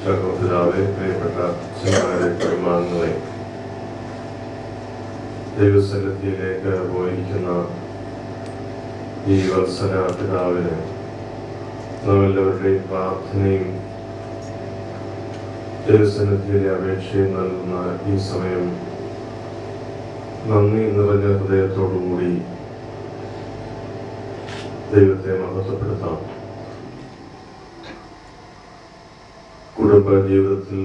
ചക്രപിതാവെ പ്രിയപ്പെട്ട സിനിമാരെ കുടുംബാംഗങ്ങളെ ദൈവസന്നിധിയിലേക്ക് പോയിരിക്കുന്ന ഈ വത്സര പിതാവിന് നമ്മളെല്ലാവരുടെയും പ്രാർത്ഥനയും ദൈവസന്നിധിയിലെ അപേക്ഷയും നൽകുന്ന ഈ സമയം നന്ദി നിറഞ്ഞ ഹൃദയത്തോടുകൂടി ദൈവത്തെ മഹത്വപ്പെടുത്താം കുടുംബ ജീവിതത്തിൽ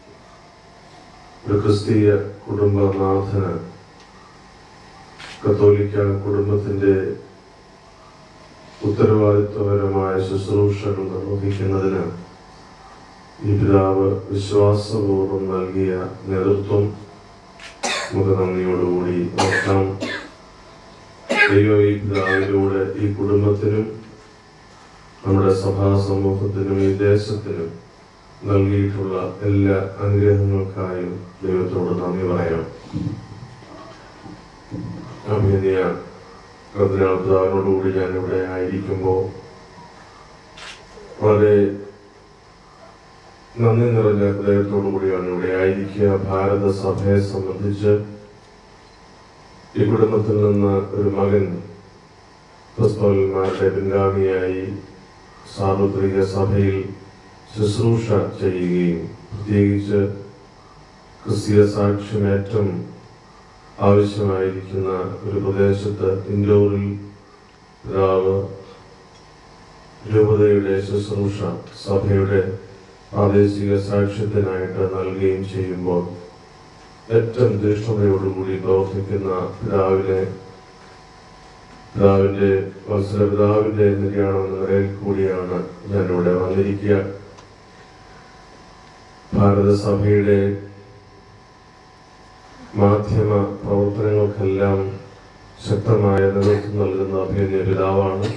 ഒരു ക്രിസ്തീയ കുടുംബനാഥന് കത്തോലിക്ക കുടുംബത്തിന്റെ ഉത്തരവാദിത്വപരമായ ശുശ്രൂഷകൾ നിർവഹിക്കുന്നതിന് ഈ പിതാവ് വിശ്വാസപൂർവ്വം നൽകിയ നേതൃത്വം നമുക്ക് നന്ദിയോടുകൂടി ഓർക്കാം ദൈവം ഈ പിതാവിലൂടെ ഈ കുടുംബത്തിനും നമ്മുടെ സഭാ സമൂഹത്തിനും ഈ ദേശത്തിനും നൽകിയിട്ടുള്ള എല്ലാ അനുഗ്രഹങ്ങൾക്കായും ദൈവത്തോട് നന്ദി പറയാം അഭിനയ കർദിനാൾ പിതാവിനോടുകൂടി ഞാൻ ഇവിടെ ആയിരിക്കുമ്പോൾ വളരെ നന്ദി നിറഞ്ഞ ഹൃദയത്തോടു കൂടിയാണ് ഇവിടെ ആയിരിക്കുക ഭാരത സഭയെ സംബന്ധിച്ച് ഈ കുടുംബത്തിൽ നിന്ന് ഒരു മകൻ ക്രിസ്തോന്മാരുടെ പിൻഗാമിയായി സാർവത്രിക സഭയിൽ ശുശ്രൂഷ ചെയ്യുകയും പ്രത്യേകിച്ച് ക്രിസ്തീയ സാക്ഷ്യമേറ്റം ആവശ്യമായിരിക്കുന്ന ഒരു പ്രദേശത്ത് ഇൻഡോറിൽ പിതാവ് രൂപതയുടെ ശുശ്രൂഷ സഭയുടെ പ്രാദേശിക സാക്ഷ്യത്തിനായിട്ട് നൽകുകയും ചെയ്യുമ്പോൾ ഏറ്റവും തീഷ്ണതയോടുകൂടി പ്രവർത്തിക്കുന്ന പിതാവിനെ പിതാവിന്റെ വത്സര പിതാവിന്റെ നിര്യാണം എന്ന നിലയിൽ കൂടിയാണ് ഞാനിവിടെ വന്നിരിക്കുക ഭാരതസഭയുടെ മാധ്യമ പ്രവർത്തനങ്ങൾക്കെല്ലാം ശക്തമായ നേതൃത്വം നൽകുന്ന അഭിനയ പിതാവാണ്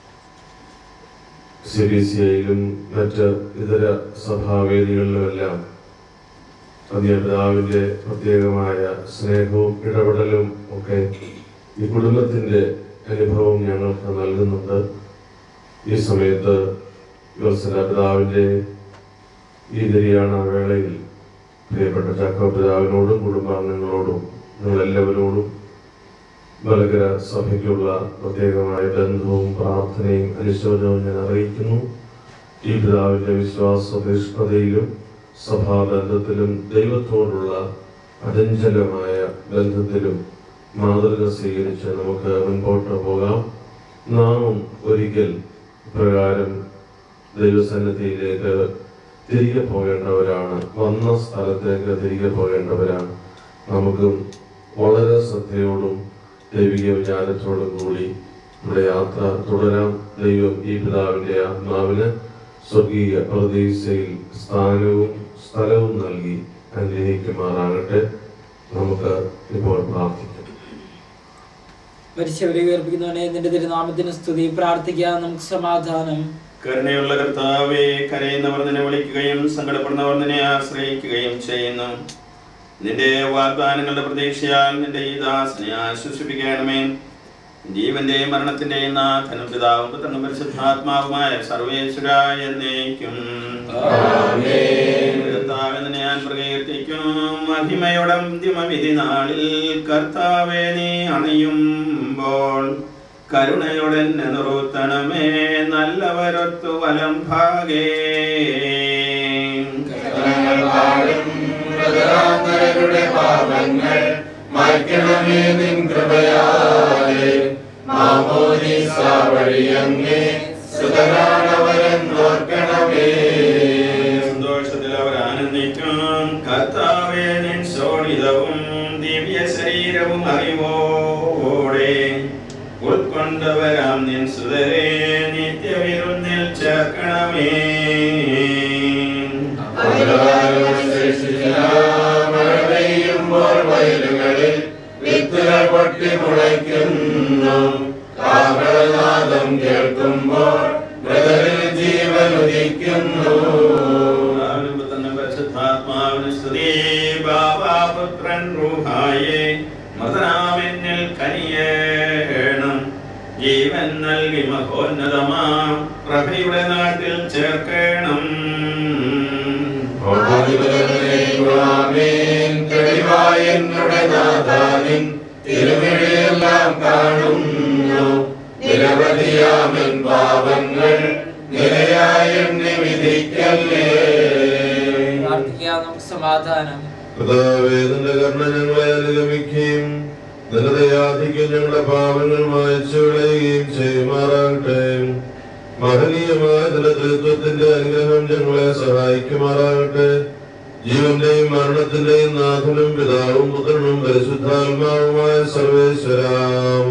സി ബി സി ഐയിലും മറ്റ് ഇതര സഭാവേദികളിലുമെല്ലാം അധിക പിതാവിന്റെ പ്രത്യേകമായ സ്നേഹവും ഇടപെടലും ഒക്കെ ഈ കുടുംബത്തിന്റെ അനുഭവം ഞങ്ങൾക്ക് നൽകുന്നുണ്ട് ഈ സമയത്ത് യോസന പിതാവിന്റെ ഈ നിര്യാണ വേളയിൽ പ്രിയപ്പെട്ട ചക്ക പിതാവിനോടും കുടുംബാംഗങ്ങളോടും നിങ്ങളെല്ലാവരോടും മലകര സഭയ്ക്കുള്ള പ്രത്യേകമായ ബന്ധവും പ്രാർത്ഥനയും അനുശോചനവും ഞാൻ അറിയിക്കുന്നു ഈ പിതാവിന്റെ വിശ്വാസ തീഷ്ണതയിലും സഭാബന്ധത്തിലും ദൈവത്തോടുള്ള അചഞ്ചലമായ ബന്ധത്തിലും മാതൃക സ്വീകരിച്ച് നമുക്ക് മുൻപോട്ട് പോകാം നാമും ഒരിക്കൽ പ്രകാരം ദൈവസന്നിധിയിലേക്ക് തിരികെ പോകേണ്ടവരാണ് വന്ന സ്ഥലത്തേക്ക് തിരികെ പോകേണ്ടവരാണ് നമുക്കും വളരെ ശ്രദ്ധയോടും ദൈവിക വിചാരത്തോടും കൂടി നമ്മുടെ യാത്ര തുടരാം ദൈവം ഈ പിതാവിന്റെ ആത്മാവിന് സ്വർഗീയ പ്രതീക്ഷയിൽ സ്ഥാനവും സ്ഥലവും നൽകി അനുഗ്രഹിക്കുമാറാകട്ടെ നമുക്ക് ഇപ്പോൾ പ്രാർത്ഥിക്കാം മരിച്ചവരെ ഉയർപ്പിക്കുന്നവനെ നിന്റെ തിരുനാമത്തിന് സ്തുതി പ്രാർത്ഥിക്കാം നമുക്ക് സമാധാനം കരുണയുള്ള കർത്താവെ കരയുന്നവർ നിന്നെ വിളിക്കുകയും സങ്കടപ്പെടുന്നവർ നിന്നെ ആശ്രയിക്കുകയും ചെയ്യുന്നു നിന്റെ വാഗ്ദാനങ്ങളുടെ പ്രതീക്ഷയാൽ നിന്റെ ഈ ദാസനെ ആശ്വസിപ്പിക്കണമേ ജീവന്റെയും മരണത്തിന്റെയും നാഥനും പിതാവും പുത്രനും പരിശുദ്ധാത്മാവുമായ സർവേശ്വര എന്നേക്കും കർത്താവെ ഞാൻ പ്രകീർത്തിക്കും മഹിമയുടെ അന്തിമവിധി നാളിൽ കർത്താവെ നീ അണയുമ്പോൾ കരുണയോടെ എന്നെ നിർത്തണമേ നല്ലവരൊത്തു വലം ഭാഗേ മൃതരാന്തരരുടെ പാപങ്ങൾ മായ്ക്കണമേ നിൻ കൃപയാലെ മാമോദീസ വഴിയങ്ങേ സുതരാണവരെന്നോർക്കണമേ സന്തോഷത്തിൽ അവർ ആനന്ദിക്കും കർത്താവേ നിൻ ശോണിതവും ദിവ്യ ശരീരവും അറിവോടെ ഉൾക്കൊണ്ടവരാം നിൻ സുതരെ നിത്യവിരുന്നിൽ ചേർക്കണമേ മഴ പെയ്യുമ്പോൾ വയലുകളിൽ വിത്തുകൾ പൊട്ടി മുളയ്ക്കുന്നു കാഹളനാദം കേൾക്കുമ്പോൾ മൃതരിൽ ജീവൻ ഉദിക്കുന്നു പരിശുദ്ധാത്മാവിന് സ്തുതി ബാബാപുത്രൻ റൂഹായേ മൃതനാമെന്നിൽ കനിയേണം ജീവൻ നൽകി മഹോന്നതമാം പ്രഭയുടെ നാട്ടിൽ ചേർക്കണം നാം കാണുന്നു നിരവധിയാമൻ പാപങ്ങൾ നിരയായി എണ്ണി വിധിക്കല്ലേ പ്രാർത്ഥിക്കാം നമുക്ക് സമാധാനം കർത്താവേ നിന്റെ കരുണ ഞങ്ങളെ അനുഗമിക്കുകയും നിന്റെ ദയാധിക്യം ഞങ്ങളുടെ പാപങ്ങൾ മായച്ചു കളയുകയും ചെയ്യുമാറാകട്ടെ മഹനീയമായ നിന്റെ തൃത്വത്തിന്റെ അനുഗ്രഹം ഞങ്ങളെ സഹായിക്കുമാറാകട്ടെ ജീവന്റെയും മരണത്തിന്റെയും നാഥനും പിതാവും പുത്രനും പരിശുദ്ധാത്മാവുമായ സർവേശ്വരാം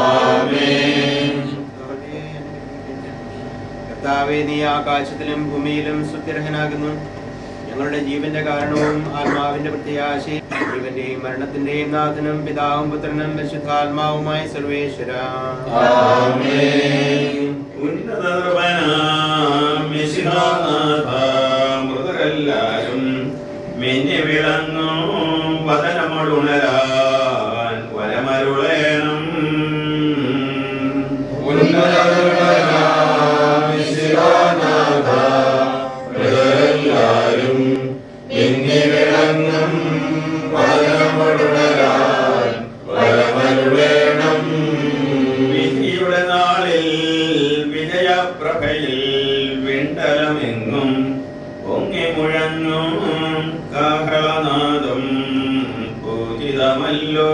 കർത്താവേ നീ ആകാശത്തിലും ഭൂമിയിലും സുത്യർഹനാകുന്നു ഞങ്ങളുടെ ജീവന്റെ കാരണവും ആത്മാവിന്റെ പ്രത്യാശയും ജീവന്റെയും മരണത്തിന്റെയും നാഥനും പിതാവും പുത്രനും പരിശുദ്ധാത്മാവുമായ സർവേശ്വര മൃതരെല്ലാരും മെന്നി വിളങ്ങും വതനമുണരാൻ വരമരുളേണം എല്ലാരും ഇന്നി വിളങ്ങും പദമുടരാൻ വരമരുളേണം വിധിയുടെ നാളിൽ വിജയപ്രഭയിൽ വിണ്ടലമെങ്ങും പൊങ്ങി മുഴങ്ങും കാഹളനാദം പൂജിതമല്ലോ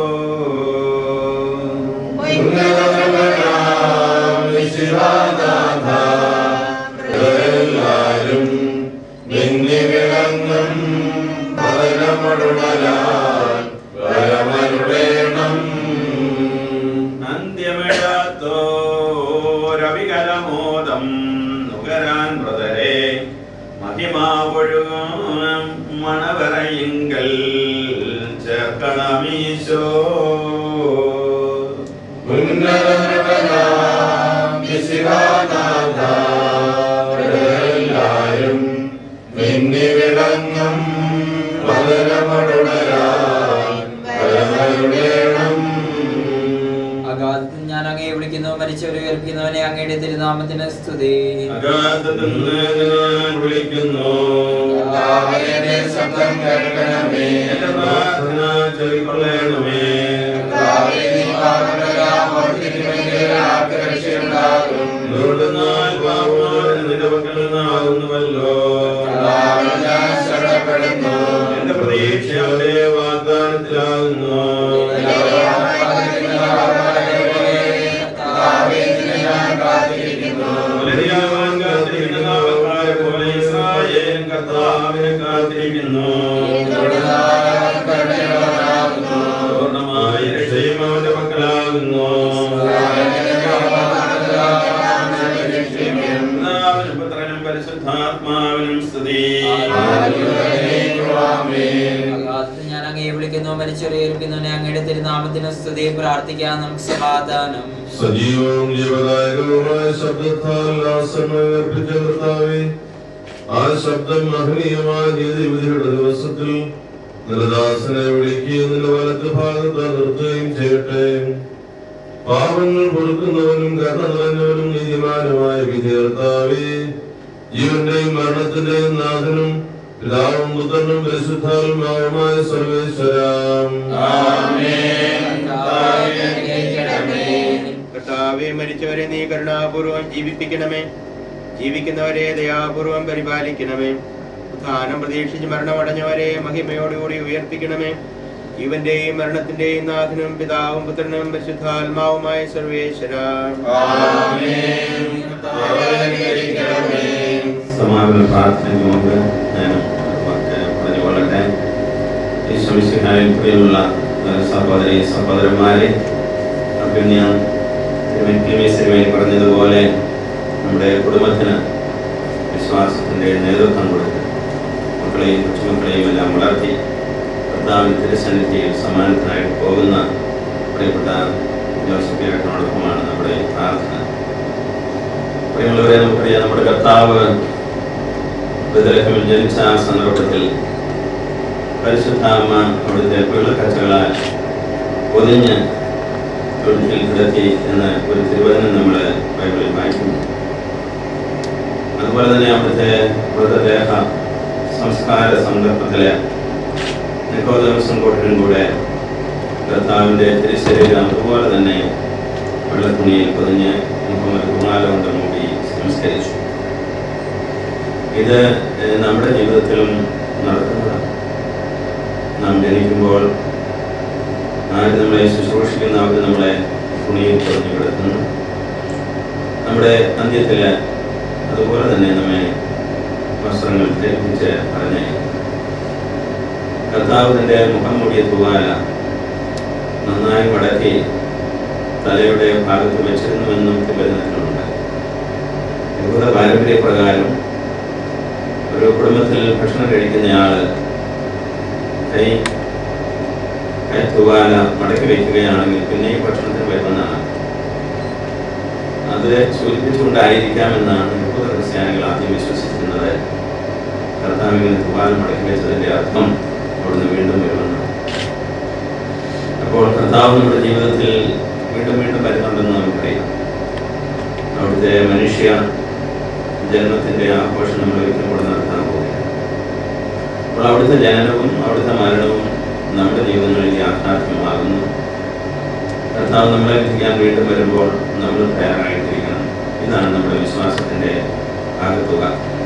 എല്ലാരും ഇന്നി വിളങ്ങും പദമുടരാൻ വരമരുളേണം അന്ത്യമിടാത്തോരവികലമോദം നുകരാൻ ബ്രദരെ മഹിമാവൊഴുകും മണവറയിങ്കൽ ചേർക്കണമീശോ എല്ലാരും മിന്നി വിളങ്ങും പതരമടുണരാൻ വരമരുളേണം അഗാധത്തിൽ ഞാൻ അങ്ങയെ വിളിക്കുന്നു മരിച്ചവരെ ഉയർപ്പിക്കുന്നവനെ അങ്ങയുടെ തിരുനാമത്തിന് സ്തുതി അഗാധത്തിൽ നിന്ന് ഞാൻ വിളിക്കുന്നു കർത്താവേ, ശബ്ദം കേൾക്കണമേ എന്റെ പ്രാർത്ഥന ചെവിക്കൊള്ളണമേ കർത്താവേ, നീ പാപമെല്ലാം ഓർത്തിരുമെങ്കിൽ ആർക്ക് രക്ഷയുണ്ടാകും എന്തുകൊണ്ടെന്നാൽ പാപമാൻ നിന്റെ പക്കൽ നിന്നാകുന്നുവല്ലോ കർത്താവേ, ഞാൻ ശരണപ്പെടുന്നു എന്റെ പ്രതീക്ഷ അവന്റെ വാഗ്ദാനത്തിലാകുന്നു കർത്താവേ, നിന്നെ ഞാൻ കാത്തിരിക്കുന്നു പുലരിയാവാൻ കാത്തിരിക്കുന്ന കാവൽക്കാരെ പോലെ ഇസ്രായേൽ കർത്താവിനെ കാത്തിരിക്കുന്നു പൂർണ്ണമായ രക്ഷയും അവന്റെ പക്കലാകുന്നു പിതാവിനും പുത്രനും പരിശുദ്ധാത്മാവിനും സ്തുതി അഗാധത്തിൽ ഞാൻ അങ്ങയെ വിളിക്കുന്നു മരിച്ചവരെ ഉയർപ്പിക്കുന്നവനെ അങ്ങയുടെ തിരുനാമത്തിന് സ്തുതി പ്രാർത്ഥിക്കാം നമുക്ക് സമാധാനം സജീവവും ജീവദായകവുമായ ശബ്ദത്താൽ ആസന്നർപ്പിച്ച കർത്താവേ ആ ശബ്ദം മഹനീയമായ നീതിവിധിയുടെ ദിവസത്തിൽ നിലദാസനെ വിളിക്കുകയും നിന്റെ വലത്ത് ഭാഗത്ത് നിർത്തുകയും ചെയ്യട്ടെ പാപങ്ങൾ പൊറുക്കുന്നവനും കരുണ നിറഞ്ഞവനും നീതിമാനുമായ വിധി കർത്താവേ ജീവന്റെയും മരണത്തിന്റെയും നാഥനും പിതാവും പുത്രനും പരിശുദ്ധാത്മാവുമായ സർവേശ്വരാം കർത്താവേ, അനുഗ്രഹിക്കണമേ. കർത്താവെ മരിച്ചവരെ നീ കരുണാപൂർവം ജീവിപ്പിക്കണമേ ജീവിക്കുന്നവരെ ദയാപൂർവം പരിപാലിക്കണമേ ഉത്ഥാനം പ്രതീക്ഷിച്ച് മരണമടഞ്ഞവരെ മഹിമയോടുകൂടി ഉയർപ്പിക്കണമേ ജീവന്റെയും മരണത്തിന്റെയും നാഥനും പിതാവും പുത്രനും പരിശുദ്ധാത്മാവുമായ സർവേശ്വര സമാപന പ്രാർത്ഥനയ്ക്ക് മുമ്പ് ഞാൻ വാക്ക് പറഞ്ഞുകൊള്ളട്ടെ ഈശ്വമിശിഹായിൽ പ്രിയമുള്ള ഏഹ്, സഹോദരി സഹോദരന്മാരെ അഭിന്യ തിരുമേനി പറഞ്ഞതുപോലെ നമ്മുടെ കുടുംബത്തിന് വിശ്വാസത്തിൻ്റെ നേതൃത്വം കൊടുത്ത് മക്കളെയും കൊച്ചുമക്കളെയും എല്ലാം വളർത്തി കർത്താവിൻ്റെ തിരുസന്നിധിയിൽ സമാനത്തിനായിട്ട് പോകുന്ന പ്രിയപ്പെട്ട ജോസഫ് ചേട്ടനോടൊപ്പമാണ് നമ്മുടെ പ്രാർത്ഥന പ്രിയമുള്ളവരെ നമുക്കറിയാം നമ്മുടെ കർത്താവ് ബദലഹമിൽ ജനിച്ച ആ സന്ദർഭത്തിൽ പരിശുദ്ധാമ്മ അവിടുത്തെ പിള്ളക്കച്ചകളാൽ പൊതിഞ്ഞ് തൊഴുത്തിൽ കിടത്തി എന്ന ഒരു തിരുവചനം നമ്മൾ ബൈബിളിൽ വായിക്കുന്നു അതുപോലെ തന്നെ അവിടുത്തെ മൃതദേഹ സംസ്കാര സന്ദർഭത്തിലെ നിക്കോദമസും കൂട്ടനും കൂടെ കർത്താവിൻ്റെ തിരുശരീരം അതുപോലെ തന്നെ വെള്ളത്തുണിയിൽ പൊതിഞ്ഞ് മുഹമ്മദ് കുമാല കൊണ്ട് മൂടി സംസ്കരിച്ചു ഇത് ഏഹ്, നമ്മുടെ ജീവിതത്തിലും നടക്കുന്നതാണ് നാം ജനിക്കുമ്പോൾ ആര് നമ്മളെ ശുശ്രൂഷിക്കുന്ന അവർ നമ്മളെ തുണിയിൽ പൊതിഞ്ഞു കിടക്കുന്നു നമ്മുടെ അന്ത്യത്തിൽ അതുപോലെ തന്നെ നമ്മെ വസ്ത്രങ്ങൾ ധരിപ്പിച്ച് പറഞ്ഞയക്കും കർത്താവ് തൻ്റെ മുഖം മൂടിയ തുവാല നന്നായി മടക്കി തലയുടെ ഭാഗത്ത് വെച്ചിരുന്നുവെന്നും തിരുവനന്തപുരത്തിലുണ്ട് യഹൂദ പാരമ്പര്യ പ്രകാരം ഒരു കുടുംബത്തിൽ ഭക്ഷണം കഴിക്കുന്നയാള് കൈ കൈ തുവാല മടക്കി വയ്ക്കുകയാണെങ്കിൽ പിന്നെയും ഭക്ഷണത്തിന് വരുമെന്നാണ് അത് സൂചിപ്പിച്ചുകൊണ്ടായിരിക്കാമെന്നാണ് യഹൂദ ക്രിസ്ത്യാനികൾ ആദ്യം വിശ്വസിച്ചിരുന്നത് കർത്താവിന് തുവാല മടക്കി വെച്ചതിന്റെ അർത്ഥം അവിടുന്ന് വീണ്ടും വരുമെന്നാണ് അപ്പോൾ കർത്താവ് നമ്മുടെ ജീവിതത്തിൽ വീണ്ടും വീണ്ടും വരുന്നുണ്ടെന്ന് നമുക്കറിയാം അവിടുത്തെ മനുഷ്യ ജന്മത്തിന്റെ ആഘോഷം നമ്മൾ ഒരിക്കലും കൂടെ നടത്താൻ പോവുകയാണ് അപ്പോൾ അവിടുത്തെ ജനനവും അവിടുത്തെ മരണവും നമ്മുടെ ജീവിതങ്ങളിൽ യാഥാർത്ഥ്യമാകുന്നു കർത്താവ് നമ്മളെ വിധിക്കാൻ വീണ്ടും വരുമ്പോൾ നമ്മൾ തയ്യാറായിട്ടിരിക്കണം ഇതാണ് നമ്മുടെ വിശ്വാസത്തിന്റെ ആകത്തുക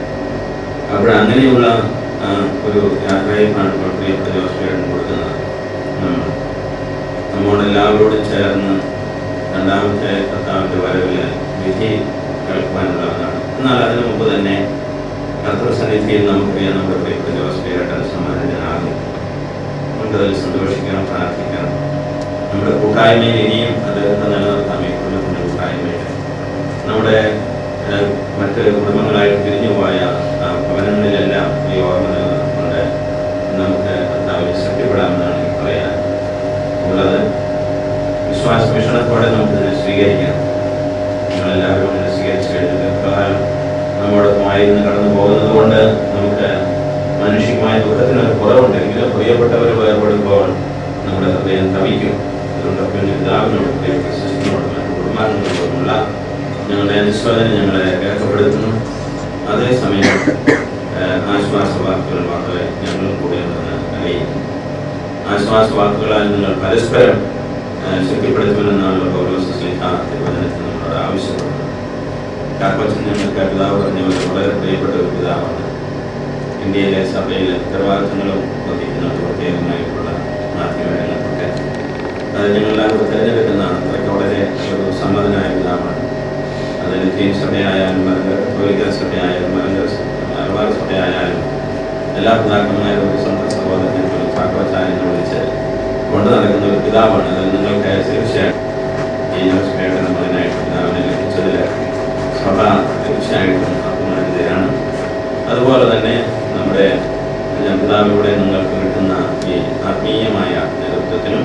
അപ്പോൾ അങ്ങനെയുള്ള ആ, ഒരു യാത്രയപ്പാണ് ഇപ്പോൾ പ്രിയപ്പെട്ട ജോസ്ഫേടൻ കൊടുക്കുന്നത് നമ്മൾ നമ്മോട് എല്ലാവരോടും ചേർന്ന് രണ്ടാമത്തെ കർത്താവിന്റെ വരവില് വിധി കേൾക്കുവാനുള്ളതാണ് എന്നാൽ അതിനു മുമ്പ് തന്നെ കർത്തൃ സന്നിധിയിൽ നമുക്കറിയാം നമ്മുടെ പ്രിയപ്പെട്ട ജോസ്ഫേട്ടൻ സമ്മാനജനാകും നമുക്കതിൽ സന്തോഷിക്കണം പ്രാർത്ഥിക്കണം നമ്മുടെ കൂട്ടായ്മയിൽ ഇനിയും അത് നിലനിർത്താം ഈ കുടുംബത്തിന്റെ കൂട്ടായ്മയിൽ നമ്മുടെ ഏഹ്, മറ്റ് കുടുംബങ്ങളായിട്ട് പിരിഞ്ഞു പോയ ആ ഭവനങ്ങളിലെല്ലാം ഈ ഓർമ്മ നിലനിർത്തുകൊണ്ട് നമുക്ക് കർത്താവിൽ ശക്തിപ്പെടാമെന്നാണ് എനിക്ക് പറയാൻ ഉള്ളത് വിശ്വാസ വീക്ഷണത്തോടെ നമുക്കിതിനെ സ്വീകരിക്കാം നിങ്ങളെല്ലാവരും ഇതിനെ സ്വീകരിച്ചു കഴിഞ്ഞിട്ട് പ്രകാരം നമ്മോടൊപ്പമായിരുന്നു കടന്നു പോകുന്നത് കൊണ്ട് നമുക്ക് മാനുഷികമായ ദുഃഖത്തിന് ഒരു കുറവുണ്ടെങ്കിലും പ്രിയപ്പെട്ടവർ വേർപെടുമ്പോൾ നമ്മുടെ ഹൃദയം തവിക്കും അതുകൊണ്ട് പിന്നെ പിതാവിനോട് പ്രിയപ്പെട്ട ശിശുവിനോട് മറ്റു കുടുംബാംഗങ്ങളോടുമുള്ള ഞങ്ങളുടെ അനുശോചനം ഞങ്ങളെ രേഖപ്പെടുത്തുന്നു അതേസമയം ഏഹ്, ആശ്വാസവാക്കുകൾ മാത്രമേ ഞങ്ങളും കൂടെ ഉണ്ടെന്ന് അറിയിക്കുന്നു ആശ്വാസവാക്കുകളാൽ നിങ്ങൾ പരസ്പരം ഏഹ്, ശക്തിപ്പെടുത്തുമെന്നാണ് പൗലോസ് സ്ലിഹ തിരുവചനത്തിൽ നമ്മളോട് ആവശ്യപ്പെടുന്നത് കാർപ്പച്ചൻ ഞങ്ങൾക്ക് പിതാവ് പറഞ്ഞ പോലെ വളരെ പ്രിയപ്പെട്ട ഒരു പിതാവാണ് ഇന്ത്യയിലെ സഭയിലെ ഉത്തരവാദിത്തങ്ങളും വഹിക്കുന്നുണ്ട് പ്രത്യേകമായിട്ടുള്ള മാധ്യമരംഗത്തൊക്കെ അത് ഞങ്ങളെല്ലാവരും തിരഞ്ഞെടുക്കുന്നതാണ് അതൊക്കെ വളരെ ഒരു സമ്മതനായ പിതാവാണ് അത് ലത്തീൻ സഭയായാലും മലങ്കര കത്തോലിക്ക സഭയായാലും മലങ്കര മലബാർ സഭയായാലും എല്ലാ പിതാക്കന്മാരും ഒരു സ്വന്തം സഹോദരനെ പോലും ചാക്കോച്ചായനെ വിളിച്ച് കൊണ്ടു നടക്കുന്ന ഒരു പിതാവാണ് അത് നിങ്ങൾക്ക് തീർച്ചയായിട്ടും ഈ ജോസ്ഫയുടെ മകനായിട്ട് പിതാവിനെ ലഭിച്ചതിൽ സഭ തീർച്ചയായിട്ടും അഭിമാനിതരാണ് അതുപോലെ തന്നെ നമ്മുടെ പിതാവിലൂടെ നിങ്ങൾക്ക് കിട്ടുന്ന ഈ ആത്മീയമായ നേതൃത്വത്തിനും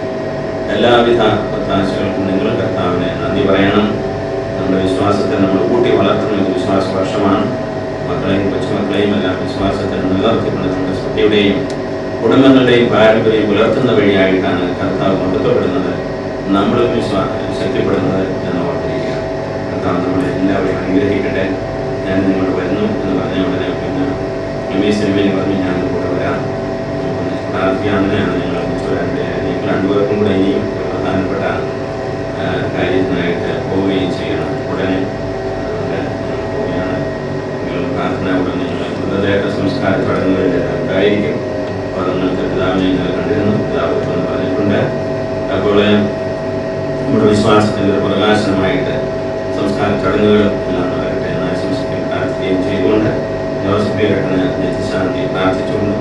എല്ലാവിധ ഒത്താശകൾക്കും നിങ്ങൾ കർത്താവിനെ നന്ദി പറയണം നമ്മുടെ വിശ്വാസത്തെ നമ്മൾ കൂട്ടി വളർത്തുന്ന ഒരു വിശ്വാസ വർഷമാണ് മക്കളെയും കൊച്ചുമക്കളെയും എല്ലാം വിശ്വാസത്തിൽ നിലനിർത്തിക്കൊണ്ട് നമ്മുടെ സഭയുടെയും കുടുംബങ്ങളുടെയും പാരമ്പര്യം പുലർത്തുന്ന വഴിയായിട്ടാണ് കർത്താവ് മഹത്വപ്പെടുന്നത് നമ്മളും വിശ്വാ ശക്തിപ്പെടുന്നത് എന്ന് ഓർത്തിരിക്കുക കർത്താവ് നമ്മളെ എല്ലാവരെയും അനുഗ്രഹിക്കട്ടെ ഞാൻ നിങ്ങളോട് വരുന്നു എന്ന് പറഞ്ഞ ഉടനെ പിന്നെ എം ഇ സിനിമയിൽ പറഞ്ഞ് ഞാൻ കൂടെ വരാം നമുക്കൊന്ന് പ്രാർത്ഥിക്കാമെന്നാണ് ഞങ്ങൾ ഒന്നിച്ച് വരാൻ്റെ നിങ്ങൾ രണ്ടുപേർക്കും കൂടെ ഇനിയും ഒരു പ്രധാനപ്പെട്ട ആ, കാര്യത്തിനായിട്ട് പോവുകയും ചെയ്യണം ഉടനെ അതുകൊണ്ട് ഞങ്ങൾ പോവുകയാണ് നിങ്ങൾ പ്രാർത്ഥന ഉടനെ നിങ്ങൾ മൃതദേഹ സംസ്കാര ചടങ്ങുകളിൽ ഉണ്ടായിരിക്കും അപ്പോൾ നിങ്ങൾക്ക് പിതാവിനെ നിങ്ങൾ കണ്ടിരുന്നു പിതാവ് എന്ന് പറഞ്ഞിട്ടുണ്ട് അപ്പോൾ നമ്മുടെ വിശ്വാസത്തിൻ്റെ ഒരു പ്രകാശനമായിട്ട് സംസ്കാര ചടങ്ങുകൾ എല്ലാം നടക്കട്ടെ എന്ന് ആശംസിക്കുകയും പ്രാർത്ഥിക്കുകയും ചെയ്തുകൊണ്ട് ജോസഫ് ഏട്ടന് നിത്യശാന്തി പ്രാർത്ഥിച്ചുകൊണ്ട്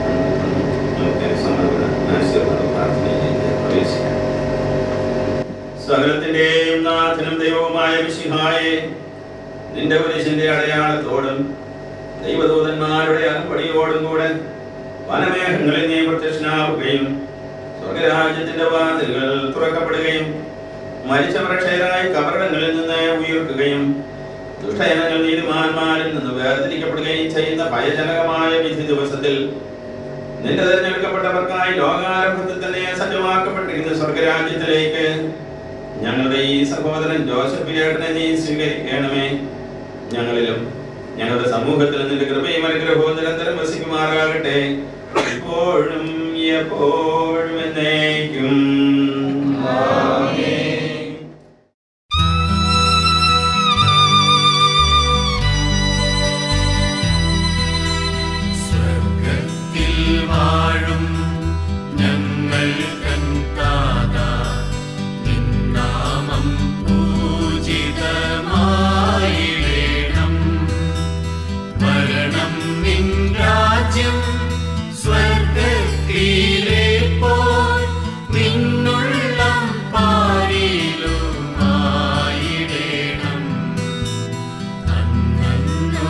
നമുക്ക് സമർപ്പണ ആശീർവാദം പ്രാർത്ഥന ചെയ്ത് പ്രവേശിക്കാം സകലത്തിന്റെയും നാഥനും ദൈവവുമായ വിശിഹായെ നിന്റെ കുരിശിന്റെ അടയാളത്തോടും ദൈവദൂതന്മാരുടെ അകമ്പടിയോടും കൂടെ വനമേഘങ്ങളിൽ നീ പ്രത്യക്ഷനാവുകയും സ്വർഗരാജ്യത്തിന്റെ വാതിലുകൾ തുറക്കപ്പെടുകയും മരിച്ച പ്രക്ഷയരായി കബറിടങ്ങളിൽ നിന്ന് ഉയർക്കുകയും ദുഷ്ടജനങ്ങൾ നീതിമാന്മാരിൽ നിന്ന് വേർതിരിക്കപ്പെടുകയും ചെയ്യുന്ന ഭയജനകമായ വിധി ദിവസത്തിൽ നിന്റെ തിരഞ്ഞെടുക്കപ്പെട്ടവർക്കായി ലോകാരംഭത്തിൽ തന്നെ സജ്ജമാക്കപ്പെട്ടിരിക്കുന്ന സ്വർഗരാജ്യത്തിലേക്ക് ഞങ്ങളുടെ ഈ സഹോദരൻ ജോസഫ് ചേട്ടനെ നീ സ്വീകരിക്കണമേ ഞങ്ങളിലും ഞങ്ങളുടെ സമൂഹത്തിൽ നിന്റെ കൃപയും അനുഗ്രഹവും നിരന്തരം വസിക്കുമാറാകട്ടെ ഇപ്പോഴും എപ്പോഴും എന്നേക്കും സ്വർഗത്തിൽ വാഴും ഞങ്ങൾ തൻ താതാ നിന്നാമം പൂജിതമായിടേണം വരണം നിൻ രാജ്യം സ്വർഗത്തിലെ പോൽ നിന്നുള്ളം പാരിലുമായിടേണം അന്നു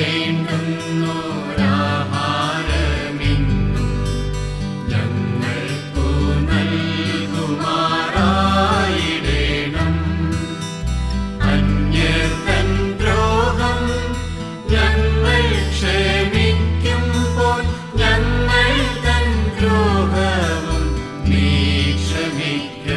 വേണ്ടുന്നോരാഹാരമിന്നും ഞങ്ങൾക്കു നൽകുമാറായിടേണം അന്യതൻ ദ്രോഹം ഞങ്ങൾ ക്ഷമിക്കുമ്പോൾ ഞങ്ങൾ തൻ ദ്രോഹവും നീ ക്ഷമിക്ക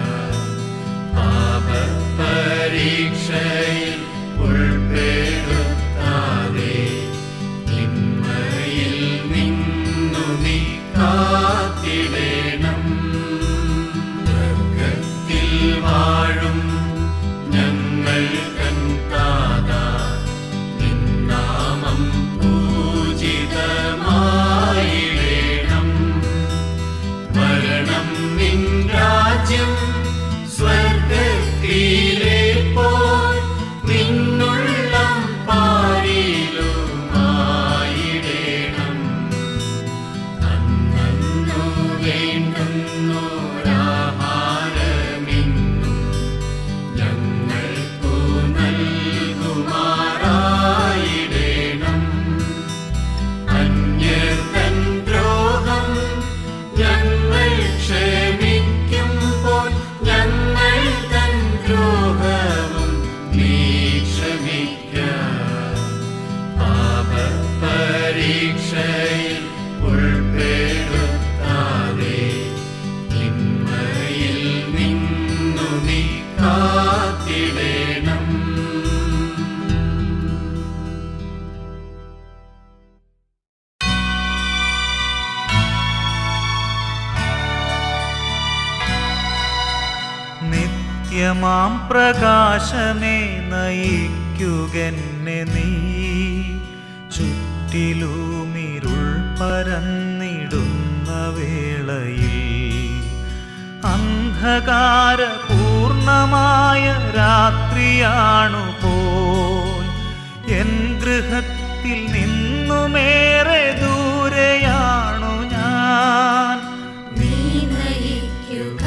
പാപപരീക്ഷയിൽ ഉൾപ്പെടുത്താതെ തിന്മയിൽ നിന്നു നീ കാത്തിടേണം സ്വർഗത്തിൽ വാഴും ഞങ്ങൾ കൻ താതാ നിന്നാമം പൂജിതമായിടേണം വരണം നിൻ രാജ്യം സ്വർഗത്തിലെ പോൽ നിന്നുള്ളം പാരിലുമായിടേണം അന്നു വേണ്ടുന്നോരാഹാരമിന്നും ഞങ്ങൾക്കു നൽകുമാറായിടേണം അന്യതൻ ദ്രോഹം ഞങ്ങൾ ക്ഷമിക്കുമ്പോൾ ഞങ്ങൾ തൻ ദ്രോഹവും നീ ക്ഷമിക്ക പാപപരീക്ഷയിൽ ഉൾപ്പെടുത്താതെ തിന്മയിൽ നിന്നു നീ കാത്തിടേണം നിത്യമാം പ്രകാശമേ നയിക്കുകെന്നെ നീ ചുറ്റിലുമിരുൾ പരന്നിടുന്ന വേളയിൽ അന്ധകാര പൂർണമായ രാത്രിയാണു പോൽ എൻ ഗൃഹത്തിൽ നിന്നുമേറെ ദൂരെയാണു ഞാൻ നീ നയിക്കുക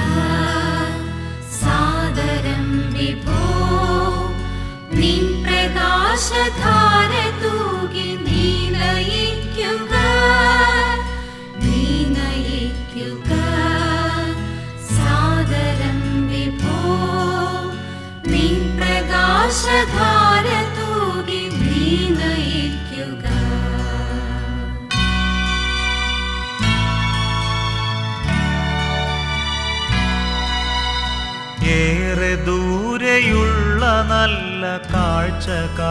സാദരം വിഭോ നിൻ പ്രകാശധാര തൂകി നീ നയിക്കുക നീ നയിക്കുക സാദരം വിഭോ നിൻ പ്രകാശധാര തൂകി നീ നയിക്കുക ഏറെ ദൂരെയുള്ള നല്ല കാഴ്ച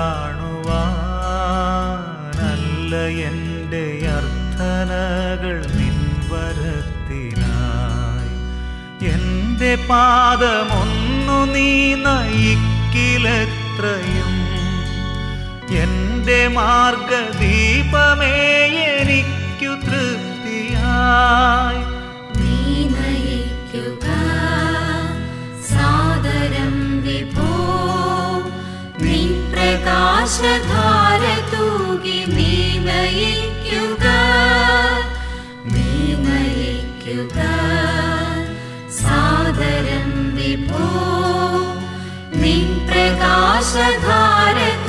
കാണുവാനല്ല എൻ്റെ അർത്ഥനകൾ നിൻവരത്തിനായി എൻ്റെ പാദമൊന്നു നീ നയിക്കിലെത്രയും എൻ്റെ മാർഗദീപമേ എനിക്കു തൃപ്തിയായി നീ നയിക്കുക സാദരം വിഭോ നിൻ പ്രകാശധാര തൂകി നീ നയിക്കുക നീ നയിക്കുക സാദരം വിഭോ നിൻ പ്രകാശധാര